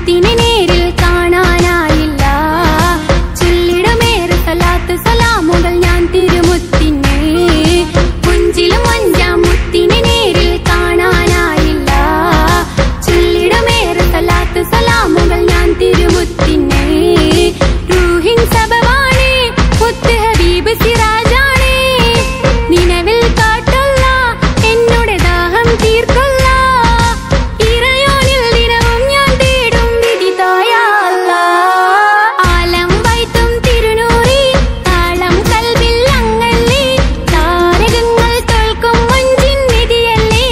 മുത്തിനെ നേരിൽ കാണാനായില്ല ചൊല്ലിടുമേറെ സലാത്ത് സലാമുകൾ ഞാൻ തിരുമുത്തിനെ കുഞ്ചിലും അഞ്ചാം മുത്തിനെ നേരിൽ കാണാനായില്ല ചൊല്ലിടുമേറെ സലാത്ത് സലാമുകൾ ഞാൻ തിരുമുത്തിനെ റൂഹിൻ സബവാണേ മുത്ത് ഹബീബ് സിറാജാണേ നിലവിൽ കാട്ടല്ല എന്നോട് ദാഹം തീർക്കല്ല ഇറയോനിൽ ദിനവും ഞാൻ തേടും വിധി തായല്ല ആലം വൈത്തും തിരുനൂറി താളം കൽവിൽ അങ്ങല്ലേ താരകങ്ങൾ തോൽക്കും മഞ്ചിൻ നിധിയല്ലേ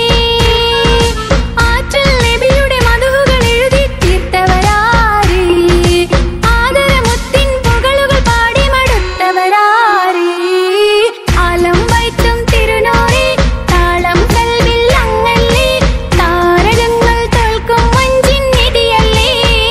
ആற்றൽ നബിയുടെ മധുകൾ എഴുതി തീർത്തവരാര് ആദരമുത്തിൻ പുകളുകൾ പാടി മടുത്തവരാര് ആലം വൈത്തും തിരുനൂറി താളം കൽവിൽ അങ്ങല്ലേ താരകങ്ങൾ തോൽക്കും മഞ്ചിൻ നിധിയല്ലേ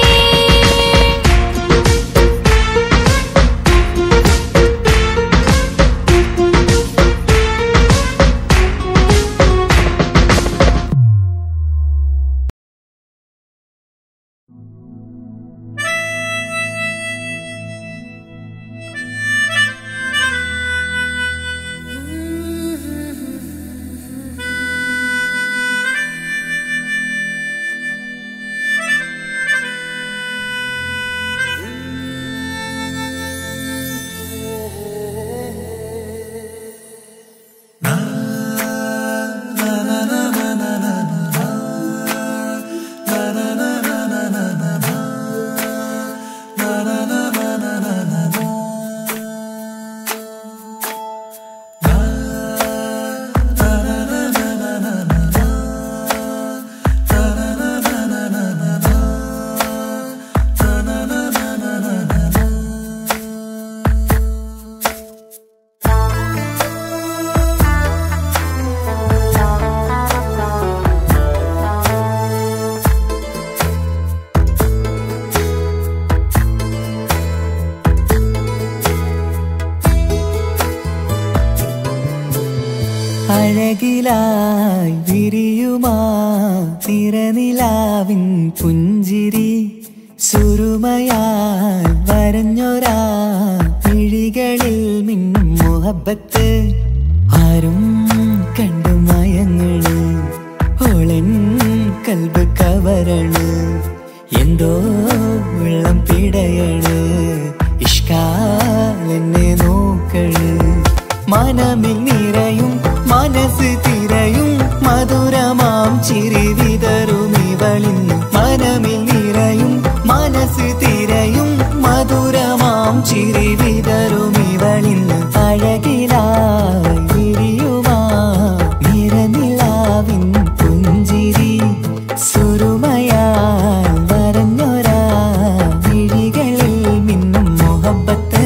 അഴകിലായി വിരിയുമാ തിരനിലാവിൻ പുഞ്ചിരി സുരുമയാൽ വരഞ്ഞൊരാ മിഴികളിൽ മിന്നും മുഹബത്ത് ആരും കണ്ടു മയങ്ങള് ഓളൻ കൽബ് കവരണ് എന്തോ വെള്ളം പിടയണ് ഇഷ്കാലെന്നെ നോക്കള് മനമിൽ നിറയും മനസ്സ് തിരയും മധുരമാം ചിരി വിതറും ഇവളിന്ന് മനമിൽ നിറയും മനസ്സ് തിരയും മധുരമാം ചിരി വിതറും ഇവളിന്ന് അഴകിലായി വിരിയുമാ നിറനിലാവിൻ പുഞ്ചിരി സുരുമയാൽ വരഞ്ഞൊരാ വിഴികളിൽ മിന്നും മുഹബത്ത്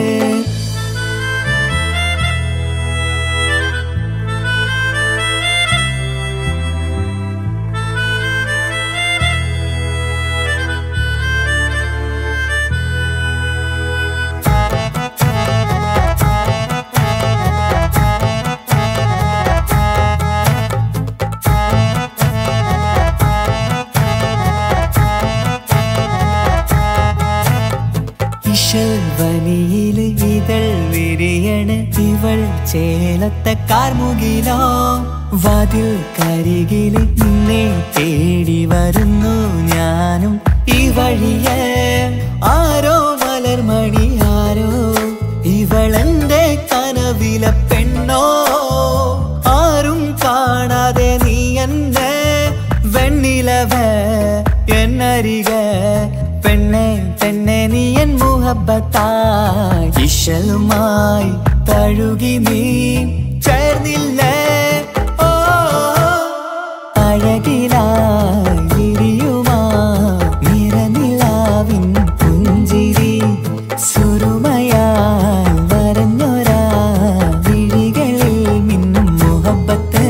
ഇശൽവനിയില് ഇതൾ വിരിയണ് ഇവൾ ചേലത്തെ കാർമുകിലോ വാതിൽ കരികില് നിന്നെ തേടി വരുന്നു ഞാനും ഈ വഴിയെ ആരോ മലർമണി ആരോ ഇവളെന്റെ കനവിലെ പെണ്ണോ ആരും കാണാതെ നീ എന്നെ വെണ്ണിലവ എന്നരിക പെണ്ണെ പെണ്ണെ നീ എൻ മുഹബത്തായി ഇശലുമായി തഴുകി നീ ചേർന്നില്ലേ ഓ അഴകിലായി വിരിയുമാ നിറനിലാവിൻ പുഞ്ചിരി സുരുമയാൽ വരഞ്ഞൊരാ വിഴികളിൽ മിന്നും മുഹബത്ത്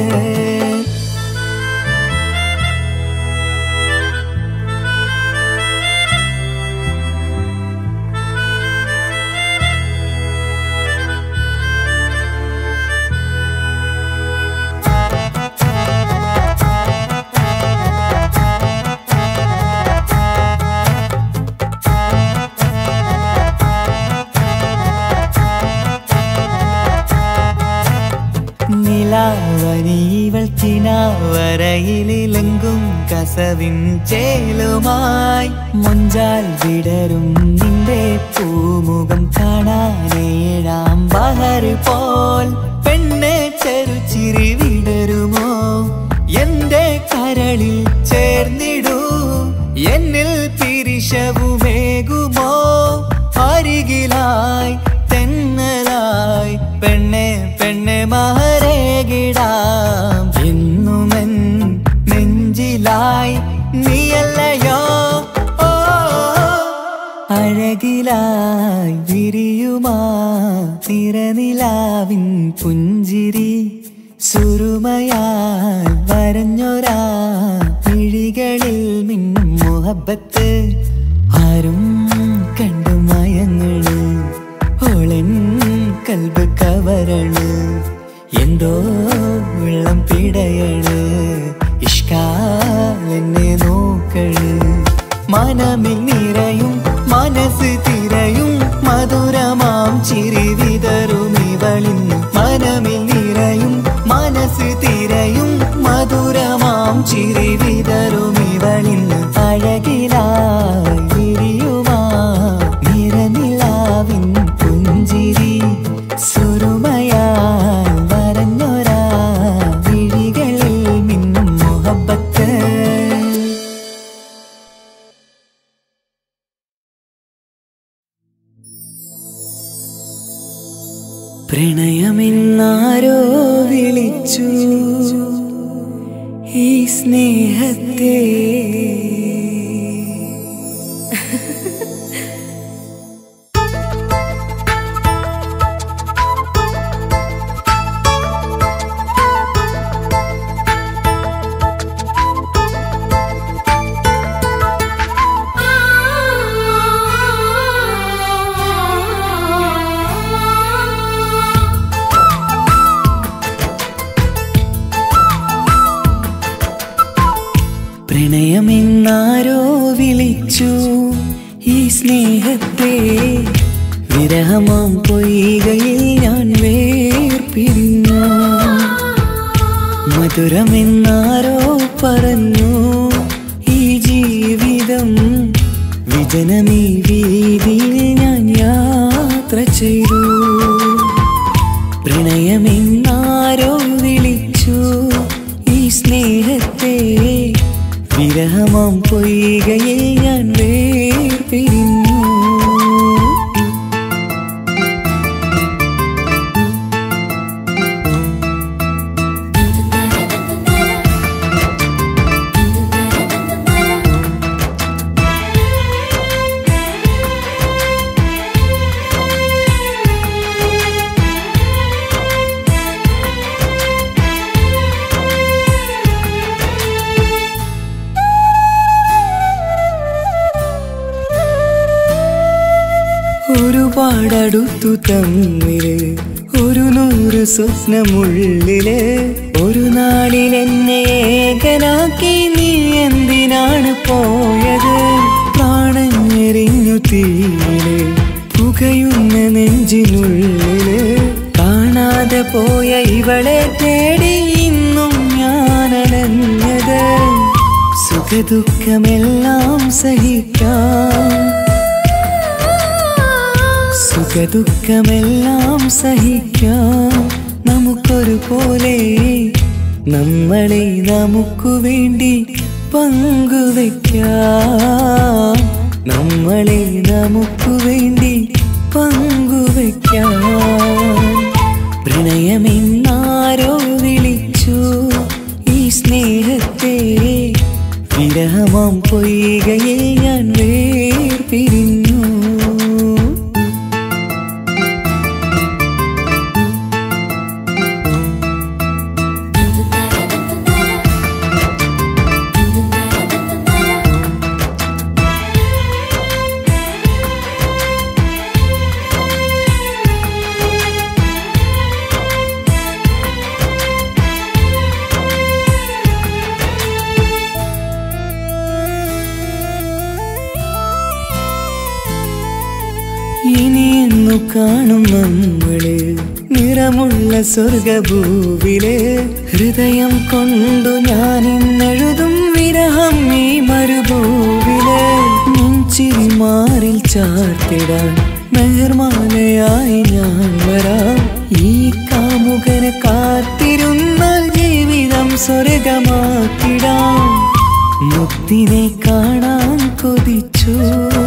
കസവിൻ ചേലുമായി മുഞ്ചാൽ വിടരും നിന്റെ പൂമുഖം കാണാനേഴാം ബഹർ പോൽ പെണ്ണെ ചെറുചിരി വിടരുമോ എന്റെ കരളിൽ ചേർന്നിടൂ എന്നിൽ പിരിശവുമേകുമോ അരികിലായി തെന്നലായി പെണ്ണെ പെണ്ണെ മഹരേകിടാം എന്നുമെൻ നെഞ്ചിലായി നീയല്ലയോ ഓ അഴകിലായി വിരിയുമാ തിരനിലാവിൻ പുഞ്ചിരി സുറുമയാൽ വരഞ്ഞൊരാ മിഴികളിൽ മിന്നും മുഹബത്ത് ആരും കണ്ടു മയങ്ങള് ഓളൻ കൽബ് കവരണ് എന്തോ വെള്ളം പിടയണ് ഇഷ്കാലെന്നെ നോക്കള് മനമിൽ നിറയും മനസ്സ് തിരയും മധുരമാം ചിരി വിതറും ഇവളിന്ന് മനമിൽ നിറയും മനസ്സ് തിരയും മധുരമാം ചിരി വിതറും ഇവളിന്ന് അഴകിലായി വിരിയുമാ നിറനിലാവിൻ പുഞ്ചിരി സുറുമയാൽ വരഞ്ഞൊരാ വിഴികളിൽ മിന്നും മുഹബത്ത് പ്രണയമെന്നാരോ വിളിച്ചു ഈ സ്നേഹത്തെ പ്രണയമെന്നാരോ വിളിച്ചു ഈ സ്നേഹത്തെ വിരഹമാം പൊയ്കയിൽ ഞാൻ വേർപിരിഞ്ഞു മധുരമെന്നാരോ പറഞ്ഞു ഈ ജീവിതം വിജനമീ വീതിയിൽ ഞാൻ യാത്ര ചെയ്തു പ്രണയമെന്നാരോ വിളിച്ചു ഈ സ്നേഹത്തെ വിരഹമാം പൊയ്കയിൽ ഞാൻ വേർപിരിഞ്ഞു ഒരുപാടടുത്തു തമ്മില് ഒരു നൂറ് സ്വപ്നമുള്ളില് ഒരു നാളിൽ എന്നെ ഏകനാക്കി നീ എന്തിനാണ് പോയത് പ്രാണഞ്ഞെറിഞ്ഞു തീയില് പുകയുന്ന നെഞ്ചിനുള്ളില് കാണാതെ പോയ ഇവളെ തേടി ഇന്നും ഞാനലഞ്ഞത് സുഖദുഃഖമെല്ലാം സഹിക്കാം സുഖദുഃഖമെല്ലാം സഹിക്കാം നമുക്കൊരു പോലെ നമ്മളെ നമുക്കു വേണ്ടി പങ്കുവെക്കാം നമ്മളെ നമുക്കു വേണ്ടി പങ്കുവെക്കാം പ്രണയമെന്നാരോ വിളിച്ചു ഈ സ്നേഹത്തെ വിരഹമാം പൊയ്കയിൽ ഞാൻ വേർപിരിഞ്ഞു ഇനി എന്നു കാണും നമ്മള് നിറമുള്ള സ്വർഗഭൂവിലെ ഹൃദയം കൊണ്ടു ഞാൻ ഇന്നെഴുതും വിരഹം ഈ മരുഭൂവിലെ നെഞ്ചിരി മാറിൽ ചാർത്തിടാൻ മെഹർമാലയായി ഞാൻ വരാം ഈ കാമുകനെ കാത്തിരുന്നാൽ ജീവിതം സ്വർഗമാക്കിടാം മുത്തിനെ കാണാൻ കൊതിച്ചു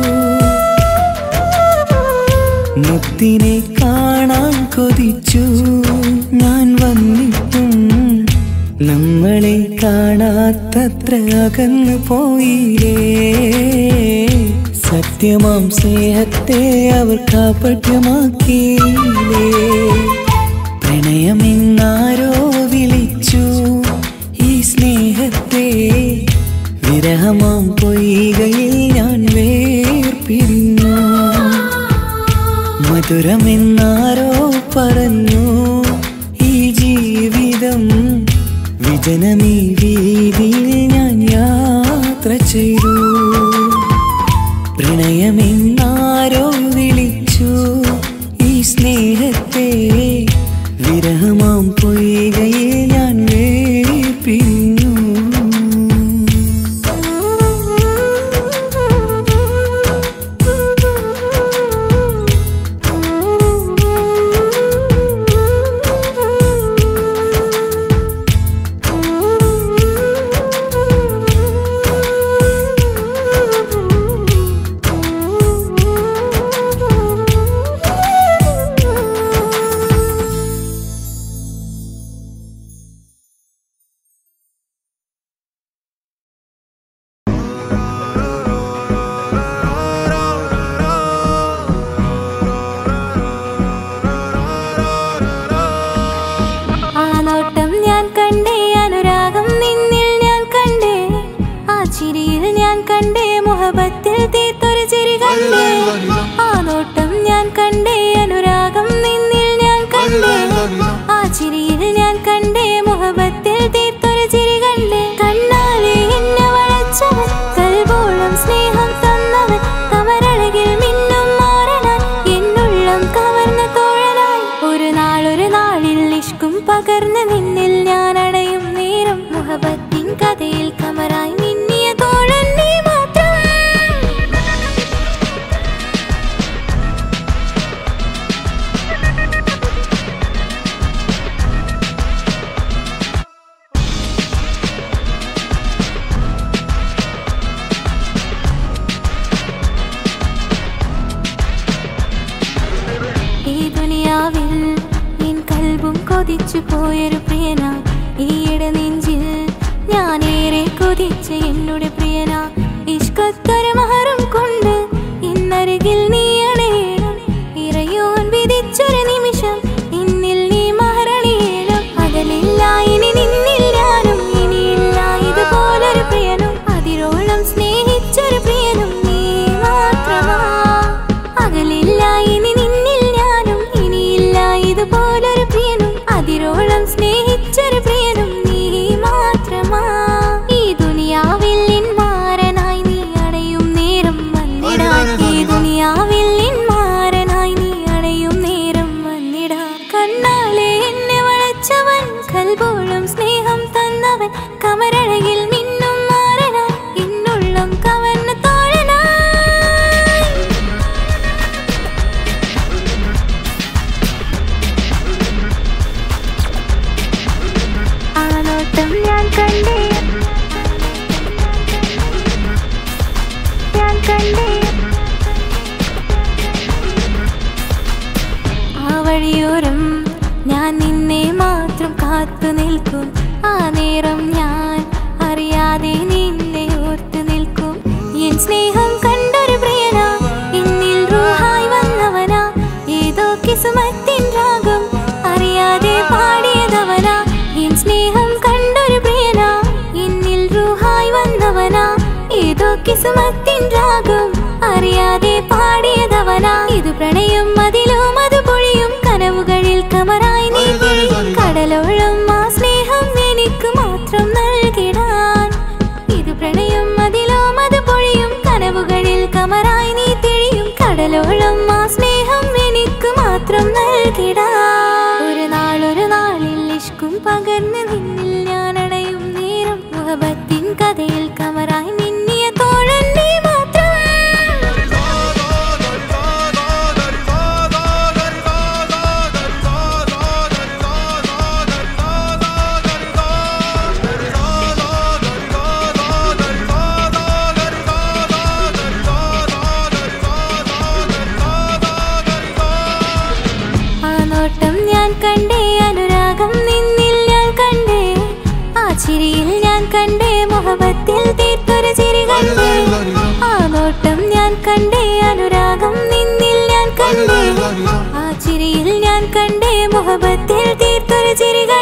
മുത്തിനെ കാണാൻ കൊതിച്ചു ഞാൻ വന്നിട്ടും നമ്മളെ കാണാത്തത്ര അകന്നു പോയില്ലേ സത്യമാം സ്നേഹത്തെ അവർ കാപട്യമാക്കിയില്ലേ പ്രണയമെന്നാരോ വിളിച്ചു ഈ സ്നേഹത്തെ വിരഹമാം പൊയ്കയിൽ ഞാൻ വേർപിരിഞ്ഞു മധുരമെന്നാരോ പറഞ്ഞു ഈ ജീവിതം വിജനമീ വീതിയിൽ ഞാൻ യാത്ര ചെയ്തു പ്രണയമെന്നാരോ വിളിച്ചു ഈ സ്നേഹത്തെ വിരഹമാം പൊയ്കയിൽ ഞാൻ വേർപിരിഞ്ഞു ആ നോട്ടം ഞാൻ കണ്ടേ അനുരാഗം നിന്നിൽ ഞാൻ കണ്ടേ ആ ചിരിയിൽ ഞാൻ കണ്ടേ മുഹബത്തിൽ തീർത്തൊരു ചിരി കണ്ടേ ആ നോട്ടം ഞാൻ കണ്ടേ അനുരാഗം നിന്നിൽ ഞാൻ കണ്ടേ ആ ചിരിയിൽ ഞാൻ കണ്ടേ മുഹബത്തിൽ തീർത്തൊരു ചിരി കണ്ടേ കണ്ണാലെ എന്നെ വളച്ചവൻ കൽബോളം സ്നേഹം തന്നവൻ കമരഴകിൽ മിന്നും മാറനാൻ എന്നുള്ളം കവർന്ന തോഴനായി ഒരു നാളൊരു നാളിൽ ഇഷ്കും പകർന്ന് നിന്നിൽ ഞാൻ അടയും നേരം മുഹബത്തിൻ കഥയിൽ കമറായി മിന്നിയ തോഴൻ നീ മാത്രം ഈ ദുനിയാവിൽ എൻ കൽബും കൊതിച്ചു പോയൊരു പ്രിയന ഈയിടെ നെഞ്ചിൽ ഞാനേറെ കൊതിച്ച എന്നോട് പ്രിയന ഇഷ്കത്തൊരു മഹറും കൊണ്ട് ഇന്നരികിൽ നീ അണയണം ഇറയോൻ വിധിച്ചൊരു നിമിഷം ഇന്നിൽ നീ മഹറണിയേണം അകലില്ല ഇനി നിന്നിൽ ഞാനും ഇനിയില്ല ഇതുപോലൊരു പ്രിയനും അതിരോളം സ്നേഹിച്ചൊരു പ്രിയനും നീ മാത്രമാ അകലില്ല ഇനി നിന്നിൽ ഞാനും ഇനിയില്ല ഇതുപോലൊരു പ്രിയനും അതിരോളം സ്നേഹിച്ചൊരു പ്രിയനും നീ മാത്രമാ ഈ ദുനിയാവിൽ എൻ മാരനായി നീ അടയും നേരം വന്നിടാൻ ഈ ദുനിയാവിൽ എൻ മാരനായി നീ അടയും നേരം വന്നിടാൻ കണ്ണാലെ എന്നെ വളച്ചവൻ കൽബോളം സ്നേഹം തന്നവൻ കമരഴകിൽ മിന്നും മാറനായി എന്നുള്ളം കവർന്ന തോഴനായി ആ നോട്ടം ഞാൻ കണ്ടേ ഞാൻ കണ്ടേ ആ വഴിയോരം ഞാൻ നിന്നെ മാത്രം കാത്തു നിൽക്കും ആ നേരം ഞാൻ അറിയാതെ നിന്നെ ഓർത്തു നിൽക്കും എൻ സ്നേഹം കണ്ടൊരു പ്രിയന എന്നിൽ റൂഹായി വന്നവനാ ഏതോ കിസുമത്തിൻ രാഗം അറിയാതെ പാടിയതവനാ എൻ സ്നേഹം കണ്ടൊരു പ്രിയന എന്നിൽ റൂഹായി വന്നവനാ ഏതോ കിസുമത്തിൻ രാഗം അറിയാതെ പാടിയതവനാ ഇത് പ്രണയം അതിലും അത് പൊഴിയും കനവുകളിൽ കമറായി നീ തിരിയും. കടലോളം ആ സ്നേഹം എനിക്ക് മാത്രം നൽകിടാൻ ഇത് പ്രണയം അതിലും അത് പൊഴിയും കനവുകളിൽ കമറായി നീ തിരിയും കടലോളം ആ സ്നേഹം എനിക്ക് മാത്രം നൽകിടാൻ കഥയിൽ കമറായി മിന്നിയ തോഴൻ നീ മാത്രം ആ നോട്ടം ഞാൻ കണ്ടേ അനുരാഗം നിന്നിൽ ഞാൻ കണ്ടേ ആ ചിരിയിൽ ഞാൻ കണ്ടേ മുഹബത്തിൽ തീർത്തൊരു ചിരി കണ്ടേ ആ നോട്ടം ഞാൻ കണ്ടേ അനുരാഗം നിന്നിൽ ഞാൻ കണ്ടേ ആ ചിരിയിൽ ഞാൻ കണ്ടേ മുഹബത്തിൽ തീർത്തൊരു ചിരി